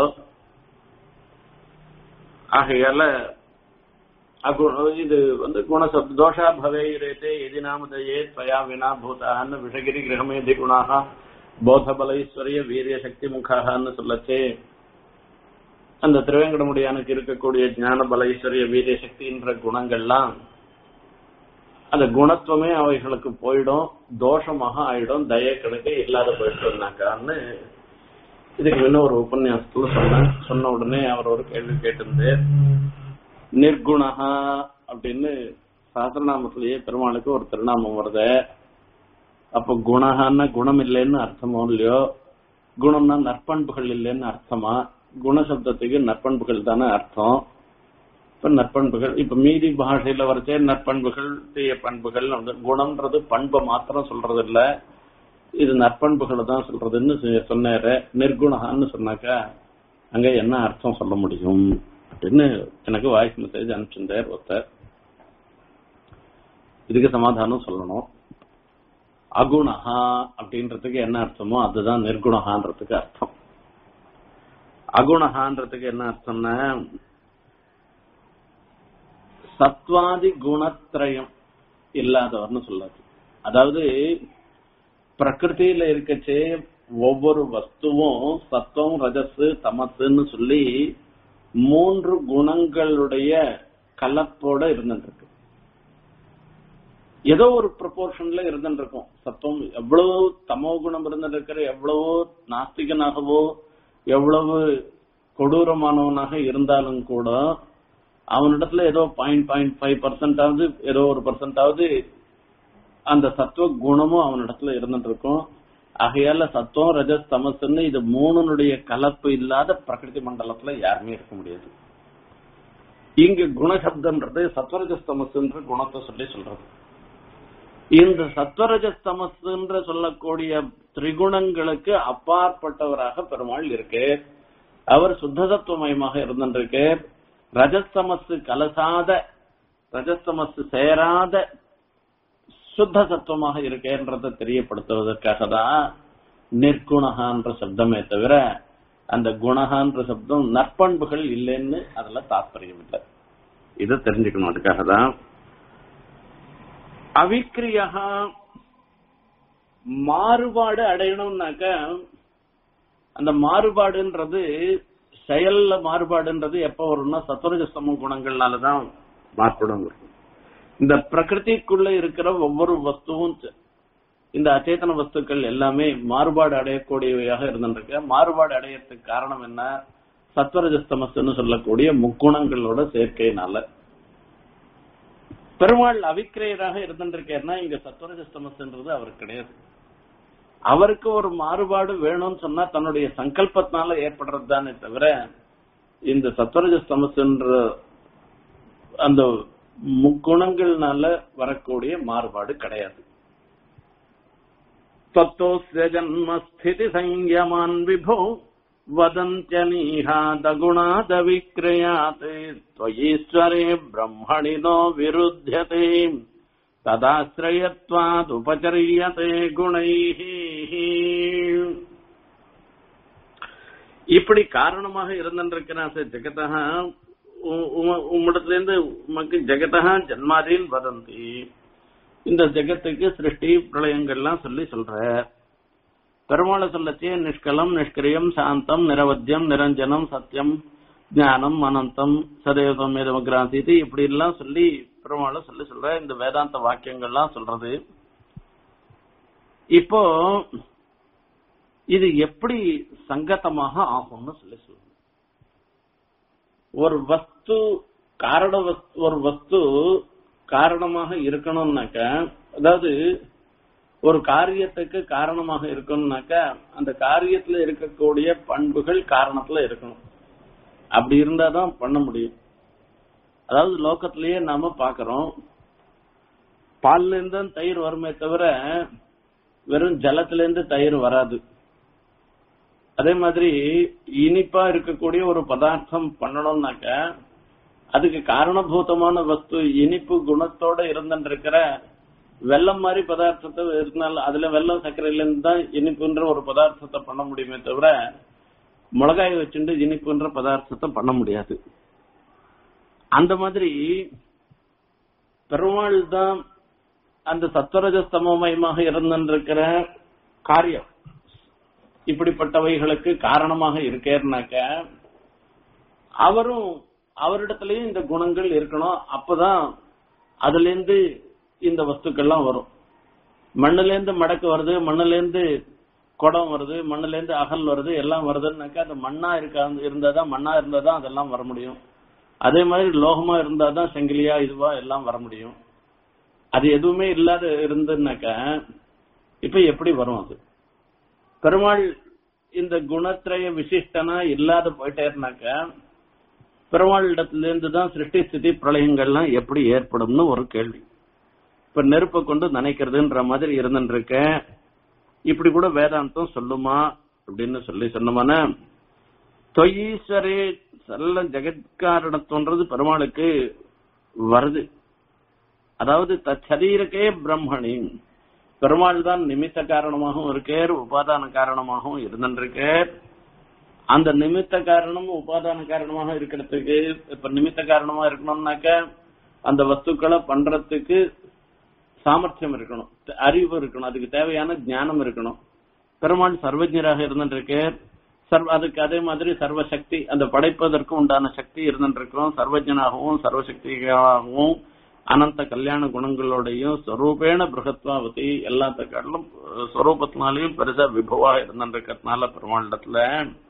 ஆகையால அகு- இது வந்து குணசப்த தோஷா பவேரேத்தே எதி நாமதயே ஸ்வயா வினா பூதான்னு விஷகிரி கிரகமேதி குணாக போதபலைஸ்வரிய வீரிய சக்தி முகான்னு சொல்லச்சே அந்த திருவேங்கடமுடியானுக்கு இருக்கக்கூடிய ஞான பலைஸ்வரிய வீரிய சக்தின்ற குணங்கள்லாம் அந்த குணத்துவமே அவைகளுக்கு போயிடும் தோஷமாக ஆயிடும் தய கணக்கு இல்லாத போயிட்டோம்னாக்கான்னு இதுக்கு இன்னும் ஒரு உபன்யாசத்துல சொன்னேன் சொன்ன உடனே அவர் ஒரு கேள்வி கேட்டிருந்து நிர்குணஹா அப்படின்னு சாஸ்திரநாமத்திலேயே பெருமாளுக்கு ஒரு திருநாமம் வருது அப்ப குணஹான்னா குணம் இல்லைன்னு அர்த்தமோ இல்லையோ குணம்னா நற்பண்புகள் இல்லைன்னு அர்த்தமா குணசப்தத்துக்கு நற்பண்புகள் தானே அர்த்தம் இப்ப நற்பண்புகள் இப்ப மீதி பாஷையில வரைச்சே நற்பண்புகள் தீய பண்புகள் வந்து குணம்ன்றது பண்பை மாத்திரம் சொல்றது இல்ல இது நற்பண்புகளை தான் சொல்றதுன்னு சொ- சொன்னாரு நிர்குணகான்னு சொன்னாக்கா அங்க என்ன அர்த்தம் சொல்ல முடியும் அப்படின்னு எனக்கு வாய்ஸ் மெசேஜ் அனுப்பிச்சிருந்தார் ஒருத்தர் இதுக்கு சமாதானம் சொல்லணும் அகுணஹா அப்படின்றதுக்கு என்ன அர்த்தமோ அதுதான் நிர்குணஹான்றதுக்கு அர்த்தம் அகுணஹான்றதுக்கு என்ன அர்த்தம்னா சத்வாதி குணத்ரயம் இல்லாதவர்னு சொல்லாது அதாவது பிரகிருதியில இருக்கச்சே ஒவ்வொரு வஸ்துவும் சத்துவம் ரஜஸ் தமசுன்னு சொல்லி மூன்று குணங்களுடைய கலப்போட இருந்துட்டு ஏதோ ஒரு ப்ரொபோர்ஷன்ல இருந்துட்டு இருக்கும் சத்துவம் எவ்வளவு தமோ குணம் இருந்துட்டு இருக்கிற எவ்வளவோ நாஸ்திகனாகவோ எவ்வளவு கொடூரமானவனாக இருந்தாலும் கூட அவனிடத்துல ஏதோ பாயிண்ட் பாயிண்ட் ஃபைவ் பர்சன்டாவது ஏதோ ஒரு பர்சன்டாவது அந்த சத்துவ குணமும் அவனிடத்துல இருந்துட்டு இருக்கும் ஆகையால சத்துவம் ரஜஸ் தமசுன்னு இது மூணுனுடைய கலப்பு இல்லாத பிரகிருதி மண்டலத்துல யாருமே இருக்க முடியாது இங்க குணசப்தன்றது சத்வரஜஸ் தமசுன்ற குணத்தை சொல்லி சொல்றது இந்த சத்வரஜஸ் தமசுன்ற சொல்லக்கூடிய திரிகுணங்களுக்கு அப்பாற்பட்டவராக பெருமாள் இருக்கு அவர் சுத்தசத்துவமயமாக இருந்திருக்கு ரஜஸ்தமசு கலசாத ரஜஸ்தமசு சேராத சுத்த சத்துவமாக இருக்கேன்றதை தெரியப்படுத்துவதற்காக தான் நிர்குணகான்ற சப்தமே தவிர அந்த குணகான்ற சப்தம் நற்பண்புகள் இல்லைன்னு அதுல தாற்பயம் இல்லை இதை தெரிஞ்சுக்கணும் அதுக்காக தான் அவிக்கிரியா மாறுபாடு அடையணும்னாக்க அந்த மாறுபாடுன்றது செயல்ல மாறுபாடுன்றது எப்ப வரும்னா சத்துரஜஸ்தம குணங்கள்னாலதான் மாறுபடும் வரும். இந்த பிரகிருதிக்குள்ள இருக்கிற ஒவ்வொரு வஸ்துவும் ச- இந்த அச்சேதன வஸ்துக்கள் எல்லாமே மாறுபாடு அடையக்கூடியவையாக இருந்திருக்கு மாறுபாடு அடையறதுக்கு காரணம் என்ன சத்வரஜஸ்தமஸ்ன்னு சொல்லக்கூடிய முக்குணங்களோட சேர்க்கையினால பெருமாள் அவிக்கிரையராக இருந்திருக்காருன்னா இங்க சத்வரஜஸ்தமஸ்ன்றது அவருக்கு கிடையாது அவருக்கு ஒரு மாறுபாடு வேணும்னு சொன்னா தன்னுடைய சங்கல்பத்தினால ஏற்படுறது தானே தவிர இந்த சத்வரஜ தமசுன்ற அந்த முக்குணங்கள்னால வரக்கூடிய மாறுபாடு கிடையாது தத்தோஸ்ய ஜன்மஸ்திதி சங்கமான் விபோ வதந்தியனீஹாதகுணாத விக்ரயாத் त्वयीश्वरे ब्रह्मणिनो विरुध्यते तदाश्रयत्वात् उपचर्यते குணைः இப்படி காரணமாக இருந்திருக்கிறான் ஜெகதா உம்மிடத்திலிருந்து உமக்கு ஜெகதா ஜன்மாதீன் வதந்தி இந்த ஜெகத்துக்கு சிருஷ்டி பிரளயங்கள்லாம் சொல்லி சொல்ற பெருமாளை சொல்லச்சே நிஷ்கலம் நிஷ்கிரியம் சாந்தம் நிரவத்தியம் நிரஞ்சனம் சத்தியம் ஞானம் அனந்தம் சதேவதம் மேதமகிராசிது இப்படி எல்லாம் சொல்லி பெருமாளை சொல்லி சொல்ற இந்த வேதாந்த வாக்கியங்கள்லாம் சொல்றது இப்போ இது எப்படி சங்கத்தமாக ஆகும்னு சொல்லி சொல்லுங்க ஒரு வஸ்து காரண வஸ்து ஒரு வஸ்து காரணமாக இருக்கணும்னாக்க அதாவது ஒரு காரியத்துக்கு காரணமாக இருக்கணும்னாக்க அந்த காரியத்துல இருக்கக்கூடிய பண்புகள் காரணத்துல இருக்கணும் அப்படி இருந்தாதான் பண்ண முடியும் அதாவது லோக்கத்திலேயே நாம பாக்குறோம் பால்ல இருந்து தயிர் வருமே தவிர வெறும் ஜலத்துல இருந்து தயிர் வராது அதே மாதிரி இனிப்பா இருக்கக்கூடிய ஒரு பதார்த்தம் பண்ணணும்னாக்க அதுக்கு காரணபூதமான வஸ்து இனிப்பு குணத்தோட இருந்துருக்கிற வெள்ளம் மாதிரி பதார்த்தத்தை இருந்தாலும் அதுல வெள்ளம் சர்க்கரையில இருந்து தான் இனிப்புன்ற ஒரு பதார்த்தத்தை பண்ண முடியுமே தவிர மிளகாய் வச்சுட்டு இனிப்புன்ற பதார்த்தத்தை பண்ண முடியாது அந்த மாதிரி பெருமாள் தான் அந்த சத்வரஜஸ்தமயமாக இருந்திருக்கிற காரியம் இப்படிப்பட்டவைகளுக்கு காரணமாக இருக்கேன்னாக்க அவரும் அவரிடத்திலயும் இந்த குணங்கள் இருக்கணும் அப்பதான் அதுல இருந்து இந்த வஸ்துக்கள்லாம் வரும் மண்ணுல இருந்து மடக்கு வருது மண்ணுல இருந்து குடம் வருது மண்ணுல இருந்து அகல் வருது எல்லாம் வருதுன்னாக்கா அது மண்ணா இருக்கா இருந்தாதான் மண்ணா இருந்தாதான் அதெல்லாம் வர முடியும் அதே மாதிரி லோகமா இருந்தாதான் செங்கிலியா இதுவா எல்லாம் வர முடியும் அது எதுவுமே இல்லாத இருந்துன்னாக்கா இப்ப எப்படி வரும் அது பெருமாள் இந்த குணத்திரய விசிஷ்டனா இல்லாத போயிட்டேருனாக்கா பெருமாள் இடத்துல இருந்து தான் சிருஷ்டி ஸ்திதி பிரளயங்கள்லாம் எப்படி ஏற்படும்னு ஒரு கேள்வி இப்ப நெருப்பை கொண்டு நினைக்கிறதுன்ற மாதிரி இருந்துருக்க இப்படி கூட வேதாந்தம் சொல்லுமா அப்படின்னு சொல்லி சொன்னமான தொயீஸ்வரே செல்ல ஜெகத்காரணத்துன்றது பெருமாளுக்கு வருது அதாவது தச்சரீரக்கே பிரம்மணி பெருமாள் தான் நிமித்த காரணமாகவும் இருக்கேர் உபாதான காரணமாகவும் இருந்திருக்கேர் அந்த நிமித்த காரணம் உபாதான காரணமாக இருக்கிறதுக்கு இப்ப நிமித்த காரணமா இருக்கணும்னாக்க அந்த வஸ்துக்களை பண்றதுக்கு சாமர்த்தியம் இருக்கணும் அறிவு இருக்கணும் அதுக்கு தேவையான ஞானம் இருக்கணும் பெருமாள் சர்வஜராக இருந்துருக்கு சர்வ அதுக்கு அதே மாதிரி சர்வசக்தி அந்த படைப்பதற்கு உண்டான சக்தி இருந்துருக்கிறோம் சர்வஜனாகவும் சர்வசக்தியாகவும் அனந்த கல்யாண குணங்களோடையும் ஸ்வரூபேண பிரகத்வாவதி எல்லாத்துக்காட்டிலும் ஸ்வரூபத்தினாலையும் பெருசா விபவா இருந்துருக்கிறதுனால பெருமாளிடத்துல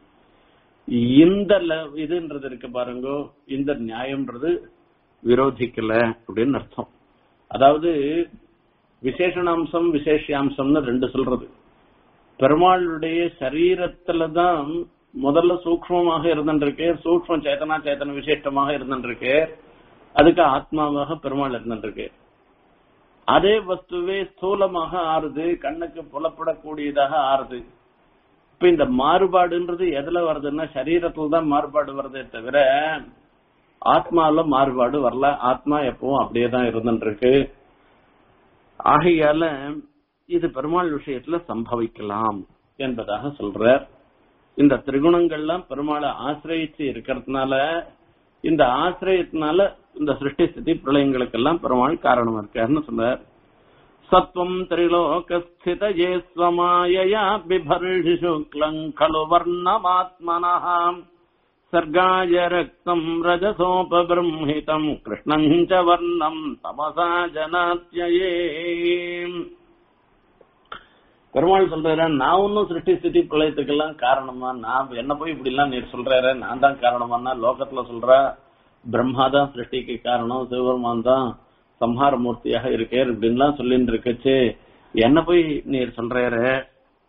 இந்த இதுன்றது இருக்கு பாருங்க இந்த நியாயம்ன்றது விரோதிக்கல அப்படின்னு அர்த்தம் அதாவது விசேஷணாம்சம் விசேஷாம்சம்னு ரெண்டு சொல்றது பெருமாளுடைய சரீரத்துலதான் முதல்ல சூக்மமாக இருந்துருக்கு சூக்ம சேத்தனா சேத்தன விசேஷமாக இருந்துருக்கு அதுக்கு ஆத்மாவாக பெருமாள் இருந்துருக்கு அதே வஸ்துவே ஸ்தூலமாக ஆறுது கண்ணுக்கு புலப்படக்கூடியதாக ஆறுது இப்ப இந்த மாறுபாடுன்றது எதுல வருதுன்னா சரீரத்துல தான் மாறுபாடு வருதே தவிர ஆத்மால மாறுபாடு வரல ஆத்மா எப்பவும் அப்படியே தான் இருந்துருக்கு ஆகையால இது பெருமாள் விஷயத்துல சம்பவிக்கலாம் என்பதாக சொல்றார் இந்த திரிகுணங்கள்லாம் பெருமாளை ஆசிரியச்சு இருக்கிறதுனால இந்த ஆசிரியத்தினால இந்த சிருஷ்டி ஸ்திதி பிரளயங்களுக்கெல்லாம் பெருமாள் காரணம் இருக்காருன்னு சொல்றார் சத்வம் திரிலோகஸ்திதயே ஸ்வமாயயா பிபர்ஷி சுக்லம் खलु वर्णमात्मनः सर्गाय रक्तम् रजसोपबृंहितम् कृष्णम् च वर्णम् तमसा जनात्यये பெருமாள் சொல்றாரு நான் ஒன்னும் சிருஷ்டி ஸ்திதி பிரளயத்துக்கெல்லாம் காரணமா நான் என்ன போய் இப்படி எல்லாம் நீர் சொல்றாரு நான் தான் காரணமானா லோகத்துல சொல்ற பிரம்மா தான் சிருஷ்டிக்கு காரணம் சிவபெருமான் தான் சம்ஹார மூர்த்தியாக இருக்கேர் இப்படின்லாம் சொல்லிட்டு இருக்கச்சு என்ன போய் நீர் சொல்றாரு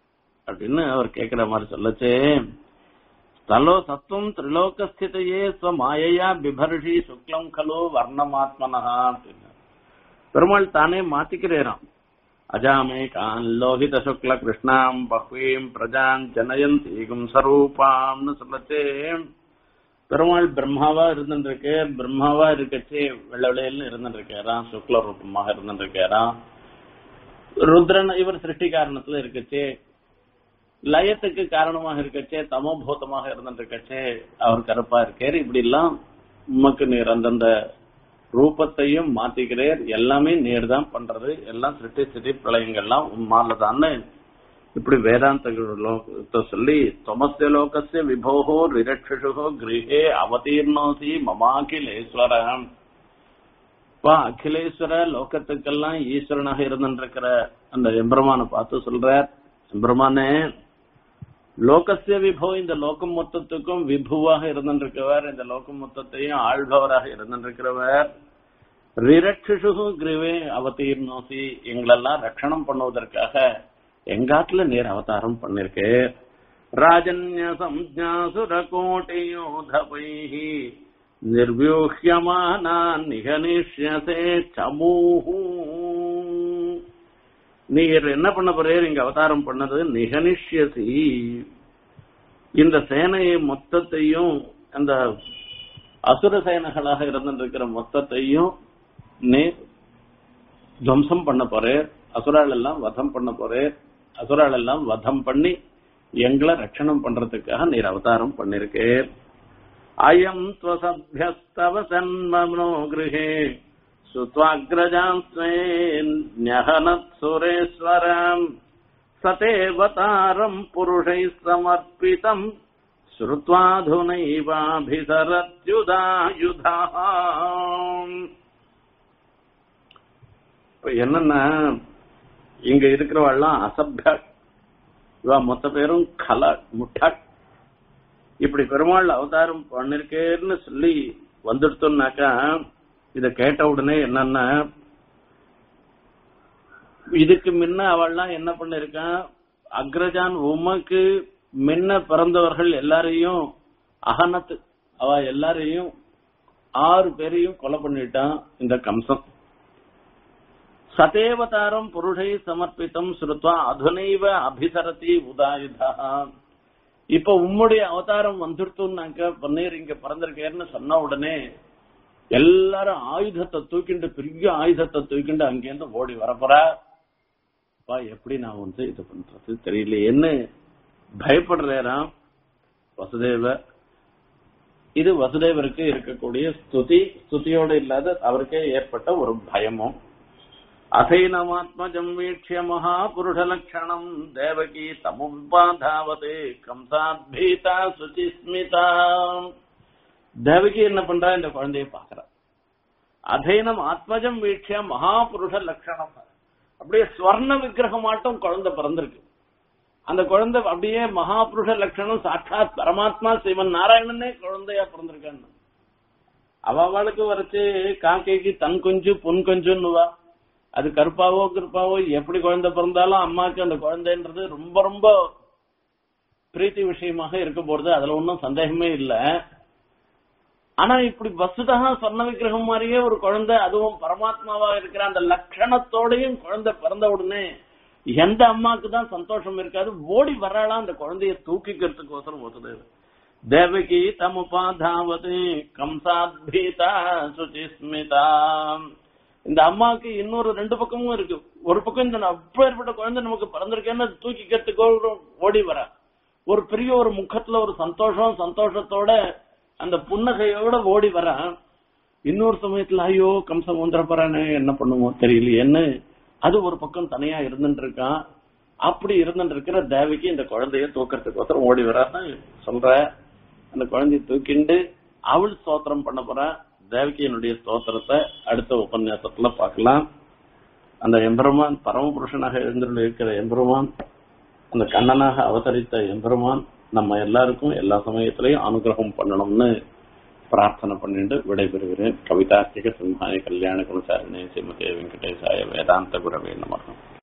அப்படின்னு அவர் கேக்குற மாதிரி சொல்லச்சே ஸ்தலோ சத்துவம் திரிலோகஸ்திதையே ஸ்வ மாயையா பிபர்ஷி சுக்லம் கலோ வர்ணமாத்மனஹா அப்படின்னு பெருமாள் தானே மாத்திக்கிறேராம் அஜாமே கான் லோகித சுக்ல கிருஷ்ணாம் பஹ்வீம் பிரஜான் ஜனயந்தீகும் சரூபாம்னு சொல்லச்சே பெருமாள் பிரம்மாவா இருந்துருக்கு பிரம்மாவா இருக்கச்சே வெள்ள வெள்ளையல்னு இருந்துருக்காராம் சுக்ல ரூபமாக இருந்துருக்காராம் ருத்ரன் இவர் சிருஷ்டி காரணத்துல இருக்கச்சே லயத்துக்கு காரணமாக இருக்கச்சே தமோபூதமாக இருந்துருக்கச்சே அவர் கருப்பா இருக்கார் இப்படி எல்லாம் உமக்கு நீர் அந்தந்த ரூபத்தையும் மாத்திக்கிறேர் எல்லாமே நீர் தான் பண்றது எல்லாம் சிருஷ்டி ஸ்திதி பிரளயங்கள்லாம் உம்மாலதான்னு இப்படி வேதாந்த சொல்லி தொமஸ்ய லோகஸ்ய விபோகோ ரிரட்சிஷோ கிரகே அவதீர்ணோசி மமாகிலேஸ்வரம் பா அகிலேஸ்வர லோகத்துக்கெல்லாம் ஈஸ்வரனாக இருந்திருக்கிற அந்த எம்பெருமான பார்த்து சொல்றார் எம்பெருமானே லோகசிய விபோ இந்த லோகம் மொத்தத்துக்கும் விபுவாக இருந்திருக்கிறவர் இந்த லோகம் மொத்தத்தையும் ஆள்பவராக இருந்திருக்கிறவர் ரிரட்சிஷு கிரிவே அவதீர்ணோசி எங்களெல்லாம் ரட்சணம் பண்ணுவதற்காக எங்காட்டுல நேர் அவதாரம் பண்ணிருக்கு ராஜன்ய சம்ஜாசுர கோட்டியோதபைஹி நிர்வியூஹ்யமானான் நிகனிஷ்யசே சமூஹூ நீர் என்ன பண்ண போறீர் இங்க அவதாரம் பண்ணது நிகனிஷ்யசி இந்த சேனையை மொத்தத்தையும் அந்த அசுர சேனைகளாக இருந்திருக்கிற மொத்தத்தையும் நீர் துவம்சம் பண்ண போறேர் அசுரால் எல்லாம் வதம் பண்ண போறேர் அசுரால் எல்லாம் வதம் பண்ணி எங்களை ரட்சணம் பண்றதுக்காக நீர் அவதாரம் பண்ணிருக்கேர் அயம் துவசபியஸ்தவ சன்மனோ கிருஹே சுத்வாகிரஜாஸ்வேன்யஹனத் சுரேஸ்வரம் சதேவதாரம் புருஷை சமர்ப்பிதம் ஸ்ருத்வாதுனைவாபிசரத்யுதாயுதா இப்ப என்னன்னா இங்க இருக்கிறவெல்லாம் அசப்யா இவா மொத்த பேரும் கலா முட்டா இப்படி பெருமாள் அவதாரம் பண்ணிருக்கேன்னு சொல்லி வந்துடுத்தோம்னாக்கா இத கேட்ட உடனே என்னன்னா இதுக்கு முன்ன அவள்லாம் என்ன பண்ணிருக்கான் அக்ரஜான் உமக்கு முன்ன பிறந்தவர்கள் எல்லாரையும் அகனத்து அவ எல்லாரையும் ஆறு பேரையும் கொலை பண்ணிட்டான் இந்த கம்சம் சதேவதாரம் புருஷை சமர்ப்பித்தம் ஸ்ருத்வா அதுனைவ அபிசரதி உதாயுதா இப்ப உம்முடைய அவதாரம் வந்துடுத்துனாக்க பன்னீர் இங்க பிறந்திருக்கேன்னு சொன்ன உடனே எல்லாரும் ஆயுதத்தை தூக்கிண்டு பெரிய ஆயுதத்தை தூக்கிண்டு அங்கேருந்து ஓடி வரப்போறா பா எப்படி நான் வந்து இது பண்றது தெரியலையேன்னு பயப்படுறாராம் வசுதேவ இது வசுதேவருக்கு இருக்கக்கூடிய ஸ்துதி ஸ்துதியோடு இல்லாத அவருக்கே ஏற்பட்ட ஒரு பயமும் அசைனமாத்மஜம் வீட்சிய மகாபுருஷலக்ஷணம் தேவகி தமுபாதாவதே கம்சாத்பீதா சுச்சிஸ்மிதா தேவகி என்ன பண்றா இந்த குழந்தைய பாக்குறா அதைனம் ஆத்மஜம் வீட்சிய மகாபுருஷ லட்சணம் அப்படியே ஸ்வர்ண விக்கிரகமாட்டம் குழந்தை பிறந்திருக்கு அந்த குழந்தை அப்படியே மகாபுருஷ லட்சணம் சாட்சாத் பரமாத்மா சிவன் நாராயணனே குழந்தையா பிறந்திருக்கான்னு அவளுக்கு வரைச்சு காக்கைக்கு தன் கொஞ்சு பொன் கொஞ்சுன்னுவா அது கருப்பாவோ கருப்பாவோ எப்படி குழந்தை பிறந்தாலும் அம்மாக்கு அந்த குழந்தைன்றது ரொம்ப ரொம்ப பிரீத்தி விஷயமாக இருக்க போறது அதுல ஒன்றும் சந்தேகமே இல்லை ஆனா இப்படி வசுதாக சொன்ன விக்கிரகம் மாதிரியே ஒரு குழந்தை அதுவும் பரமாத்மாவா இருக்கிற அந்த லட்சணத்தோடையும் குழந்தை பிறந்த உடனே எந்த அம்மாக்கு தான் சந்தோஷம் இருக்காது ஓடி வராளாம் அந்த குழந்தைய தூக்கிக்கிறதுக்கோசரம் ஒத்துது தேவகி தமுபாதாவது கம்சாத்பீதா சுச்சிஸ்மிதா இந்த அம்மாவுக்கு இன்னொரு ரெண்டு பக்கமும் இருக்கு ஒரு பக்கம் இந்த அப்பேற்பட்ட குழந்தை நமக்கு பிறந்திருக்கேன்னு தூக்கிக்கிறதுக்கு ஓடி வர ஒரு பெரிய ஒரு முகத்துல ஒரு சந்தோஷம் சந்தோஷத்தோட அந்த புன்னகையோட ஓடி வர இன்னொரு சமயத்துல ஐயோ கம்சம் வந்துட போறானே என்ன பண்ணுவோம் தெரியலையேன்னு அது ஒரு பக்கம் தனியா இருந்துட்டு இருக்கான் அப்படி இருந்துட்டு இருக்கிற தேவிக்கு இந்த குழந்தைய தூக்கறதுக்கோசரம் ஓடி வரான்னு சொல்ற அந்த குழந்தைய தூக்கிண்டு அவள் ஸ்தோத்திரம் பண்ண போற தேவகியனுடைய ஸ்தோத்திரத்தை அடுத்த உபன்யாசத்துல பார்க்கலாம் அந்த எம்பெருமான் பரமபுருஷனாக எழுந்துள்ள இருக்கிற எம்பெருமான் அந்த கண்ணனாக அவதரித்த எம்பெருமான் நம்ம எல்லாருக்கும் எல்லா சமயத்திலையும் அனுகிரகம் பண்ணணும்னு பிரார்த்தனை பண்ணிட்டு விடைபெறுகிறேன் கவிதார்த்திக சிம்ஹாய கல்யாண குணசாரிணே ஸ்ரீமதே வெங்கடேசாய வேதாந்த குரவே நமகம்